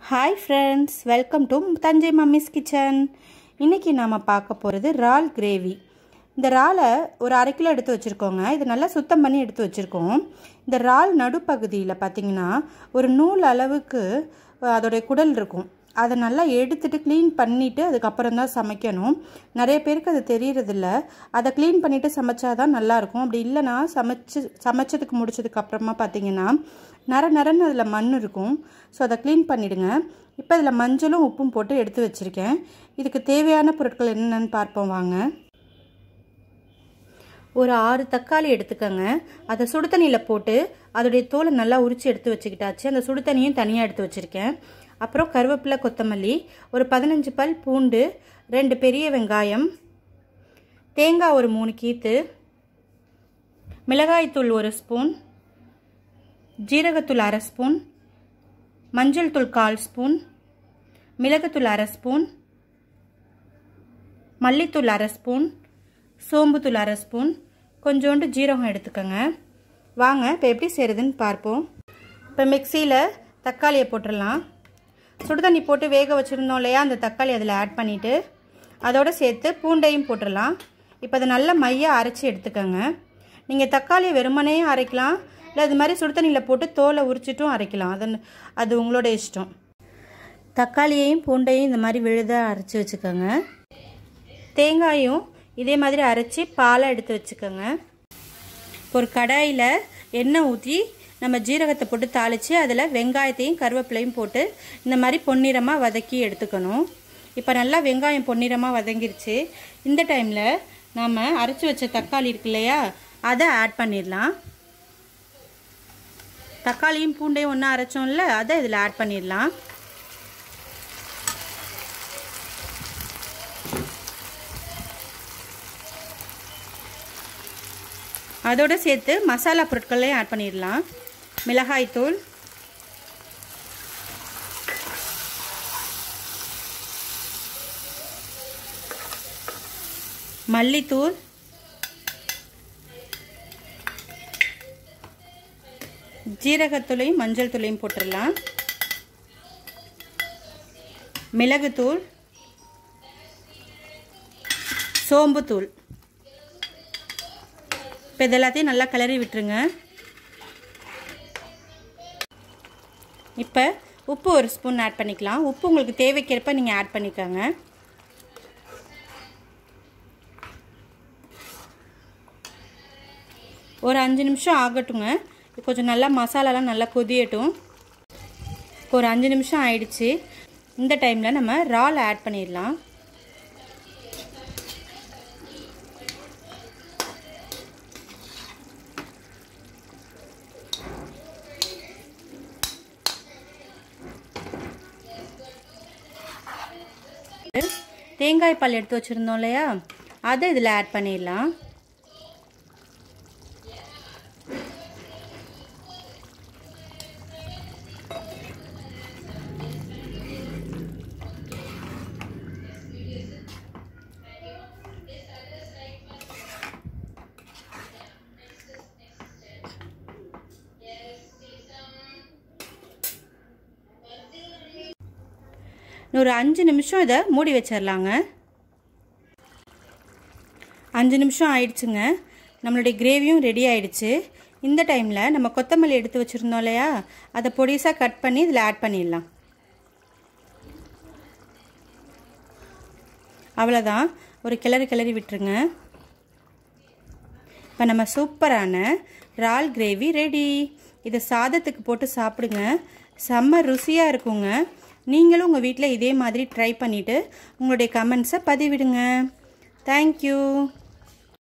hi friends welcome to Thanjai mummy's kitchen இன்றைக்கி நாம் பார்க்க போகிறது இறால் கிரேவி இந்த இறாலை ஒரு அரை கிலோ எடுத்து வச்சுருக்கோங்க இது நல்லா சுத்தம் பண்ணி எடுத்து வச்சுருக்கோம் இந்த இறால் நடுப்பகுதியில் பார்த்திங்கன்னா ஒரு நூல் அளவுக்கு அதோடைய குடல் இருக்கும் அதை நல்லா எடுத்துட்டு க்ளீன் பண்ணிவிட்டு அதுக்கப்புறம் தான் சமைக்கணும் நிறைய பேருக்கு அது தெரியறதில்ல அதை க்ளீன் பண்ணிவிட்டு சமைச்சா தான் நல்லாயிருக்கும் அப்படி இல்லைனா சமைச்சு சமைச்சதுக்கு முடிச்சதுக்கு அப்புறமா பார்த்தீங்கன்னா நர நரன்னு அதில் மண் இருக்கும் ஸோ அதை க்ளீன் பண்ணிவிடுங்க இப்போ அதில் மஞ்சளும் உப்பும் போட்டு எடுத்து வச்சுருக்கேன் இதுக்கு தேவையான பொருட்கள் என்னென்னு பார்ப்போம் வாங்க ஒரு ஆறு தக்காளி எடுத்துக்கோங்க அதை சுடு தண்ணியில் போட்டு அதோடைய தோலை நல்லா உரித்து எடுத்து வச்சுக்கிட்டாச்சு அந்த சுடு தண்ணியும் தனியாக எடுத்து வச்சுருக்கேன் அப்புறம் கருவேப்பிலை கொத்தமல்லி ஒரு பதினஞ்சு பல் பூண்டு ரெண்டு பெரிய வெங்காயம் தேங்காய் ஒரு மூணு கீத்து மிளகாய்த்தூள் ஒரு ஸ்பூன் ஜீரகத்தூள் அரை ஸ்பூன் மஞ்சள் தூள் கால் ஸ்பூன் மிளகுத்தூள் அரை ஸ்பூன் மல்லித்தூள் அரை ஸ்பூன் சோம்புத்தூள் அரை ஸ்பூன் கொஞ்சோண்டு ஜீரகம் எடுத்துக்கோங்க வாங்க இப்போ எப்படி செய்கிறதுன்னு பார்ப்போம் இப்போ மிக்சியில் தக்காளியை போட்டுடலாம் சுடுதண்ணி போட்டு வேக வச்சுருந்தோம் இல்லையா அந்த தக்காளி அதில் ஆட் பண்ணிவிட்டு அதோடு சேர்த்து பூண்டையும் போட்டுடலாம் இப்போ அதை நல்லா மையாக அரைச்சி எடுத்துக்கோங்க நீங்கள் தக்காளியை வெறுமனையும் அரைக்கலாம் இல்லை அது மாதிரி சுடுதண்ணியில் போட்டு தோலை உரிச்சிட்டும் அரைக்கலாம் அது அது உங்களோட இஷ்டம் தக்காளியையும் பூண்டையும் இந்த மாதிரி விழுதாக அரைச்சி வச்சுக்கோங்க தேங்காயும் இதே மாதிரி அரைச்சி பாலை எடுத்து வச்சுக்கோங்க ஒரு கடாயில் எண்ணெய் ஊற்றி நம்ம ஜீரகத்தை போட்டு தாளித்து அதில் வெங்காயத்தையும் கருவேப்பிலையும் போட்டு இந்த மாதிரி பொன்னிறமாக வதக்கி எடுத்துக்கணும் இப்போ நல்லா வெங்காயம் பொன்னிறமாக வதங்கிருச்சு இந்த டைமில் நாம் அரைச்சி வச்ச தக்காளி இருக்கு இல்லையா அதை ஆட் பண்ணிடலாம் தக்காளியும் பூண்டையும் ஒன்றா அரைச்சோம்ல அதை இதில் ஆட் பண்ணிடலாம் அதோடு சேர்த்து மசாலா பொருட்களையும் ஆட் பண்ணிடலாம் மிளகாய்த்தூள் மல்லித்தூள் ஜீரகத்தூளையும் மஞ்சள் தூளையும் போட்டுடலாம் மிளகுத்தூள் சோம்புத்தூள் இப்போ இது எல்லாத்தையும் நல்லா கிளறி விட்டுருங்க இப்போ உப்பு ஒரு ஸ்பூன் ஆட் பண்ணிக்கலாம் உப்பு உங்களுக்கு தேவைக்கேற்ப நீங்கள் ஆட் பண்ணிக்கோங்க ஒரு அஞ்சு நிமிஷம் ஆகட்டுங்க கொஞ்சம் நல்லா மசாலாலாம் நல்லா கொதியட்டும் ஒரு அஞ்சு நிமிஷம் ஆயிடுச்சு இந்த டைமில் நம்ம இறால் ஆட் பண்ணிடலாம் தேங்காய் பால் எடுத்து வச்சுருந்தோம் இல்லையா அதை இதில் ஆட் பண்ணிடலாம் ஒரு அஞ்சு நிமிஷம் இதை மூடி வச்சிடலாங்க அஞ்சு நிமிஷம் ஆயிடுச்சுங்க நம்மளுடைய கிரேவியும் ரெடி ஆயிடுச்சு இந்த டைமில் நம்ம கொத்தமல்லி எடுத்து வச்சுருந்தோம் இல்லையா அதை பொடிசாக கட் பண்ணி இதில் ஆட் பண்ணிடலாம் அவ்வளோதான் ஒரு கிளறி கிளறி விட்டுருங்க இப்போ நம்ம சூப்பரான இறால் கிரேவி ரெடி இதை சாதத்துக்கு போட்டு சாப்பிடுங்க செம்ம ருசியாக இருக்குங்க நீங்களும் உங்கள் வீட்டில் இதே மாதிரி ட்ரை பண்ணிவிட்டு உங்களுடைய கமெண்ட்ஸை பதிவிடுங்க தேங்க்யூ